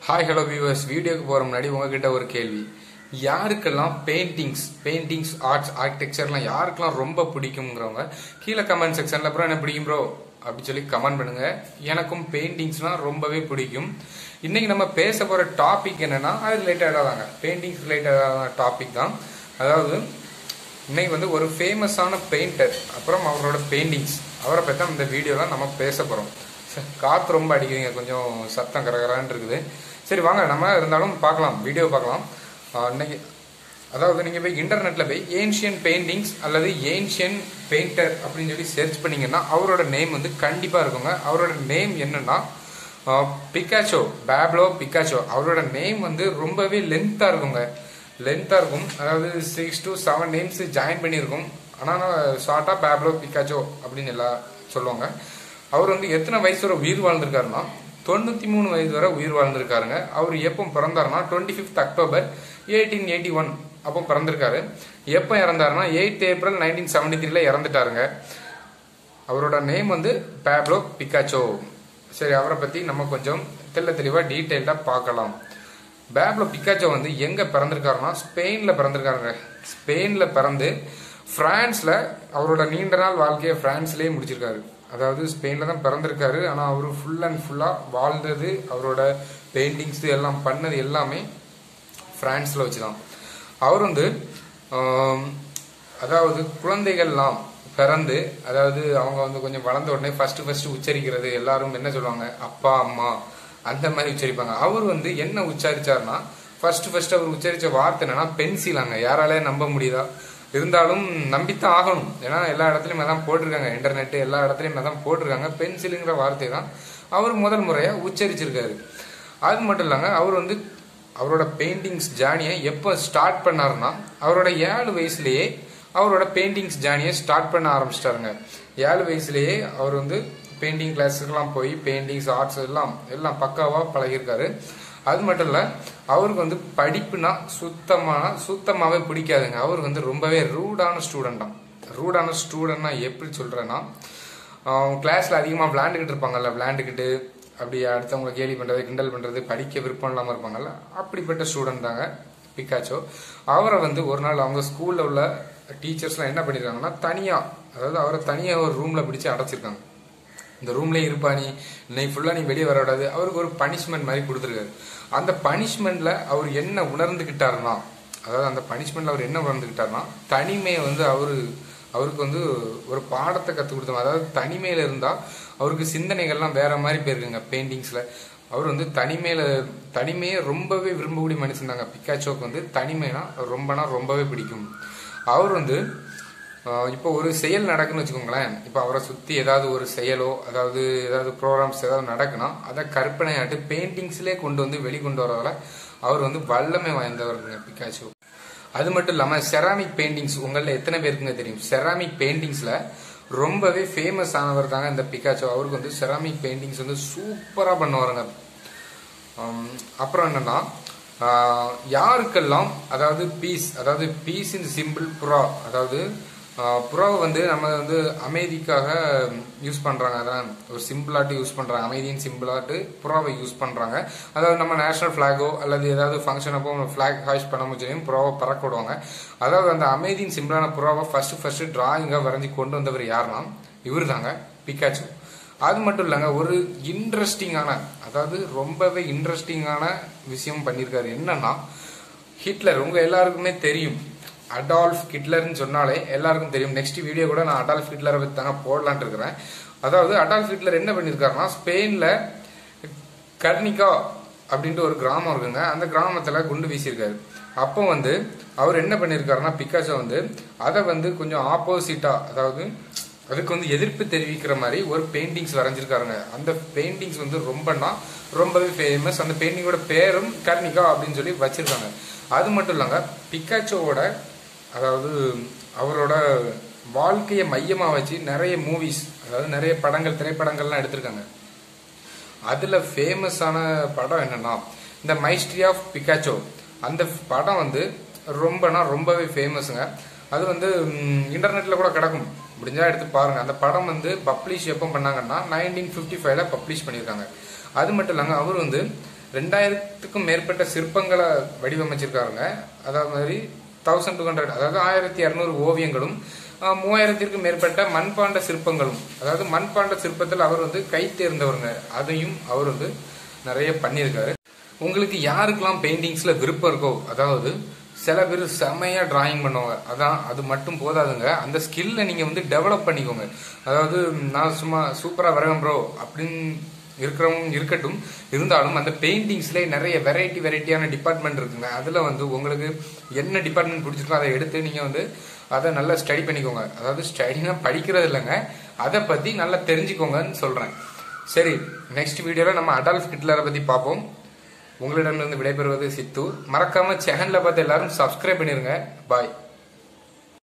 hi hello viewers வீடியோக்கு போகிற முன்னாடி உங்ககிட்ட ஒரு கேள்வி யாருக்கெல்லாம் பெயிண்டிங்ஸ் பெயிண்டிங்ஸ் ஆர்ட்ஸ் ஆர்கிடெக்சர்லாம் யாருக்கெல்லாம் ரொம்ப பிடிக்குங்கிறவங்க கீழே கமெண்ட் செக்ஷனில் அப்புறம் என்ன பிடிக்கும் ப்ரோ அப்படி சொல்லி கமெண்ட் பண்ணுங்க எனக்கும் பெயிண்டிங்ஸ்லாம் ரொம்பவே பிடிக்கும் இன்னைக்கு நம்ம பேச போகிற டாபிக் என்னன்னா அது ரிலேட்டடாக தாங்க பெயிண்டிங்ஸ் ரிலேட்டடான டாபிக் தான் அதாவது இன்னைக்கு வந்து ஒரு ஃபேமஸான பெயிண்டர் அப்புறம் அவரோட பெயிண்டிங்ஸ் அவரை பற்றி தான் இந்த வீடியோலாம் நம்ம பேச போகிறோம் காற்று ரொம்ப அடிக்குதுங்க கொஞ்சம் சத்தம் கரகரான்னு இருக்குது சரி வாங்க நம்ம இருந்தாலும் பார்க்கலாம் வீடியோ பார்க்கலாம் ஆஹ் இன்னைக்கு அதாவது நீங்கள் போய் இன்டர்நெட்டில் போய் ஏன்ஷியன் பெயிண்டிங்ஸ் அல்லது ஏன்ஷியன் பெயிண்டர் அப்படின்னு சொல்லி சர்ச் பண்ணீங்கன்னா அவரோட நேம் வந்து கண்டிப்பாக இருக்குங்க அவரோட நேம் என்னன்னா பிக்காச்சோ பேப்லோ பிக்காச்சோ அவரோட நேம் வந்து ரொம்பவே லென்த்தாக இருக்குங்க லென்த்தாக இருக்கும் அதாவது six to seven names join பண்ணியிருக்கும் ஆனால் ஷார்ட்டாக பேப்லோ பிக்காச்சோ அப்படின்னு எல்லாம் சொல்லுவாங்க அவர் வந்து எத்தனை வயசு வரை உயிர் வாழ்ந்திருக்காருன்னா தொண்ணூற்றி மூணு வயது வரை உயிர் வாழ்ந்திருக்காருங்க அவர் எப்போ பிறந்தாருன்னா twenty fifth October eighteen eighty one அப்போ பிறந்திருக்காரு எப்போ இறந்தாருன்னா எயித் ஏப்ரல் நைன்டீன் செவன்டி த்ரீல இறந்துட்டாருங்க அவரோட நேம் வந்து பேப்லோ பிக்காச்சோ சரி அவரை பற்றி நம்ம கொஞ்சம் தெள்ள தெளிவாக டீட்டெயில்டாக பார்க்கலாம் பேப்லோ பிக்காச்சோ வந்து எங்கே பிறந்திருக்காருன்னா ஸ்பெயினில் பிறந்திருக்காருங்க ஸ்பெயினில் பிறந்து ஃப்ரான்ஸில் அவரோட நீண்ட நாள் வாழ்க்கையை ஃப்ரான்ஸ்லேயே முடிச்சிருக்காரு அதாவது ஸ்பெயினில் தான் பிறந்திருக்காரு ஆனால் அவர் ஃபுல் அண்ட் ஃபுல்லாக வாழ்ந்தது அவரோட பெயிண்டிங்ஸ் எல்லாம் பண்ணது எல்லாமே ஃப்ரான்ஸில் வச்சு தான் அவர் வந்து ஆம், அதாவது குழந்தைகள்லாம் பிறந்து அதாவது அவங்க வந்து கொஞ்சம் வளர்ந்த உடனே ஃபர்ஸ்ட் ஃபர்ஸ்ட் உச்சரிக்கிறது எல்லாரும் என்ன சொல்லுவாங்க அப்பா அம்மா அந்த மாதிரி உச்சரிப்பாங்க அவர் வந்து என்ன உச்சரிச்சாருன்னா ஃபர்ஸ்ட் ஃபர்ஸ்ட் அவர் உச்சரிச்ச வார்த்தை என்னன்னா பென்சிலாங்க யாராலே நம்ப முடியுதா இருந்தாலும் நம்பித்தான் ஆகணும் ஏன்னா எல்லா இடத்துலயும் அதான் போட்டிருக்காங்க இன்டர்நெட் எல்லா இடத்துலயும் அதான் போட்டிருக்காங்க பென்சிலுங்கிற வார்த்தை தான் அவர் முதல் முறையா உச்சரிச்சிருக்காரு அது மட்டும் இல்லைங்க அவர் வந்து அவரோட பெயிண்டிங்ஸ் ஜேர்னியை எப்போ ஸ்டார்ட் பண்ணாருன்னா அவரோட ஏழு வயசுலயே அவரோட பெயிண்டிங்ஸ் ஜேர்னியை ஸ்டார்ட் பண்ண ஆரம்பிச்சிட்டாருங்க ஏழு வயசுலயே அவர் வந்து பெயிண்டிங் கிளாஸுக்கெல்லாம் போய் பெயிண்டிங்ஸ் ஆர்ட்ஸ் எல்லாம் எல்லாம் பக்காவாக பழகியிருக்காரு அது மட்டும் இல்லை அவருக்கு வந்து படிப்புனா சுத்தமான சுத்தமாகவே பிடிக்காதுங்க அவர் வந்து ரொம்பவே ரூடான ஸ்டூடெண்ட் தான் ரூடான ஸ்டூடெண்ட்னா எப்படி சொல்கிறேன்னா கிளாஸில் அதிகமாக விளையாண்டுக்கிட்டு இருப்பாங்கல்ல விளையாண்டுக்கிட்டு அப்படி அடுத்தவங்களை கேலி பண்ணுறது கிண்டல் பண்ணுறது படிக்க விருப்பம் இல்லாமல் இருப்பாங்கல்ல அப்படிப்பட்ட ஸ்டூடெண்ட் தாங்க பிக்காச்சோ அவரை வந்து ஒரு நாள் அவங்க ஸ்கூலில் உள்ள டீச்சர்ஸ்லாம் என்ன பண்ணியிருக்காங்கன்னா தனியாக அதாவது அவரை தனியாக ஒரு ரூமில் பிடிச்சி அடைச்சிருக்காங்க இந்த ரூம்லயே இருப்பா நீ இன்னைக்கு ஃபுல்லா நீ வெளியே வர விடாது அவருக்கு ஒரு பனிஷ்மெண்ட் மாதிரி கொடுத்துருக்காரு அந்த பனிஷ்மெண்ட்ல அவர் என்ன உணர்ந்துகிட்டாருன்னா அதாவது அந்த பனிஷ்மெண்ட்ல அவர் என்ன உணர்ந்துகிட்டாருன்னா தனிமையை வந்து அவரு அவருக்கு வந்து ஒரு பாடத்தை கற்றுக் கொடுத்தோம் அதாவது தனிமையில இருந்தா அவருக்கு சிந்தனைகள்லாம் வேற மாதிரி போயிருக்குங்க பெயிண்டிங்ஸ்ல அவர் வந்து தனிமையில தனிமையை ரொம்பவே விரும்பக்கூடிய மனுஷன் தாங்க பிக்காச்சோக்கு வந்து தனிமைனா ரொம்பனா ரொம்பவே பிடிக்கும் அவர் வந்து ஆஹ் இப்போ ஒரு செயல் நடக்குன்னு வச்சுக்கோங்களேன் இப்போ அவரை சுற்றி ஏதாவது ஒரு செயலோ அதாவது ஏதாவது ப்ரோக்ராம்ஸ் ஏதாவது நடக்குன்னா அதை கற்பனையாட்டு பெயிண்டிங்ஸ்லேயே கொண்டு வந்து வெளிக்கொண்டு வரதால அவர் வந்து வல்லமை வாய்ந்தவருங்க பிக்காச்சோ அது மட்டும் இல்லாமல் செராமிக் பெயிண்டிங்ஸ் உங்களில் எத்தனை பேருக்குங்க தெரியும் செராமிக் பெயிண்டிங்ஸில் ரொம்பவே ஃபேமஸ் ஆனவர் தாங்க இந்த பிக்காச்சோ அவருக்கு வந்து செராமிக் பெயிண்டிங்ஸ் வந்து சூப்பராக பண்ணுவாருங்க ஆம், அப்புறம் என்னன்னா ஆஹ், யாருக்கெல்லாம் அதாவது பீஸ் அதாவது பீஸ் இன் சிம்பிள் புறா அதாவது ஆஹ், புறாவை வந்து நம்ம வந்து அமைதிக்காக யூஸ் பண்றாங்க அதான் ஒரு சிம்பிளாட்டு யூஸ் பண்றாங்க அமைதியின் சிம்பிளாட்டு புறாவை யூஸ் பண்றாங்க அதாவது நம்ம நேஷனல் ஃபிளாகோ அல்லது ஏதாவது ஃபங்க்ஷன் அப்போ ஃபிளாக் ஹாய்ஸ் பண்ண முடியும் புறாவை பறக்க விடுவாங்க அதாவது அந்த அமைதியின் சிம்பிளான புறாவை ஃபர்ஸ்ட் ஃபர்ஸ்ட் டிராயிங்காக வரைஞ்சி கொண்டு வந்தவர் யாருன்னா இவர் தாங்க பிக்காச்சு அது மட்டும் இல்லைங்க ஒரு இன்ட்ரெஸ்டிங்கான அதாவது ரொம்பவே இன்ட்ரெஸ்டிங்கான விஷயம் பண்ணியிருக்காரு என்னன்னா ஹிட்லர் உங்க எல்லாருக்குமே தெரியும் அடால்ஃப் ஹிட்லர்னு சொன்னாலே எல்லாருக்கும் தெரியும் நெக்ஸ்ட் வீடியோ கூட நான் அடால்ஃப் ஹிட்லரை பற்றி தாங்க போடலான்ட்டு இருக்கிறேன் அதாவது அடால்ஃப் ஹிட்லர் என்ன பண்ணியிருக்காருன்னா ஸ்பெயின்ல கர்னிகா அப்படின்ட்டு ஒரு கிராமம் இருக்குங்க அந்த கிராமத்துல குண்டு வீசியிருக்காரு அப்போ வந்து அவர் என்ன பண்ணியிருக்காருன்னா பிக்காசோ வந்து அதை வந்து கொஞ்சம் ஆப்போசிட்டா அதாவது அதுக்கு வந்து எதிர்ப்பு தெரிவிக்கிற மாதிரி ஒரு பெயிண்டிங்ஸ் வரைஞ்சிருக்காருங்க அந்த பெயிண்டிங்ஸ் வந்து ரொம்பனா ரொம்பவே ஃபேமஸ் அந்த பெயிண்டிங்கோட பேரும் கர்னிகா அப்படின்னு சொல்லி வச்சிருக்காங்க அது மட்டும் இல்லைங்க பிக்காச்சோவோட அதாவது அவரோட வாழ்க்கையை மையமா வச்சு நிறைய மூவிஸ் அதாவது நிறைய படங்கள் திரைப்படங்கள்லாம் எடுத்திருக்காங்க அதுல ஃபேமஸான படம் என்னன்னா இந்த மைஸ்ட்ரி ஆஃப் பிகாச்சோ அந்த படம் வந்து ரொம்பனா ரொம்பவே ஃபேமஸுங்க அது வந்து இன்டர்நெட்ல கூட கிடக்கும் முடிஞ்சா எடுத்து பாருங்க அந்த படம் வந்து பப்ளிஷ் எப்போ பண்ணாங்கன்னா நைன்டீன் ஃபிஃப்டி ஃபைவ்ல பப்ளிஷ் பண்ணியிருக்காங்க அது மட்டும் இல்லைங்க அவர் வந்து ரெண்டாயிரத்துக்கும் மேற்பட்ட சிற்பங்களை வடிவமைச்சிருக்காருங்க அதாவது மாதிரி தௌசண்ட் டூ ஹண்ட்ரட் அதாவது ஆயிரத்தி இரநூறு ஓவியங்களும் ஆஹ், மூவாயிரத்திற்கும் மேற்பட்ட மண்பாண்ட சிற்பங்களும் அதாவது மண்பாண்ட சிற்பத்தில் அவர் வந்து கை தேர்ந்தவருங்க அதையும் அவர் வந்து நிறைய பண்ணியிருக்காரு உங்களுக்கு யாருக்கெல்லாம் பெயிண்டிங்ஸ்ல விருப்பம் இருக்கோ அதாவது சில பேர் செமையா டிராயிங் பண்ணுவாங்க அதான் அது மட்டும் போதாதுங்க அந்த ஸ்கில்லை நீங்க வந்து டெவலப் பண்ணிக்கோங்க அதாவது நான் சும்மா சூப்பரா வரேன் ப்ரோ அப்படின்னு இருக்கிறவங்க இருக்கட்டும் இருந்தாலும் அந்த பெயிண்டிங்ஸ்ல நிறைய வெரைட்டி வெரைட்டியான டிபார்ட்மெண்ட் இருக்குங்க அதுல வந்து உங்களுக்கு என்ன டிபார்ட்மெண்ட் பிடிச்சிருக்கோ அதை எடுத்து நீங்க வந்து அதை நல்லா ஸ்டடி பண்ணிக்கோங்க அதாவது ஸ்டடினா படிக்கிறது இல்லைங்க அதை பத்தி நல்லா தெரிஞ்சுக்கோங்கன்னு சொல்றேன் சரி நெக்ஸ்ட் வீடியோல நம்ம அடால்ஃப் ஹிட்லரை பத்தி பார்ப்போம் உங்களிடமிருந்து விடைபெறுவது சித்து மறக்காம சேனல்ல பார்த்து எல்லாரும் சப்ஸ்கிரைப் பண்ணிருங்க பாய்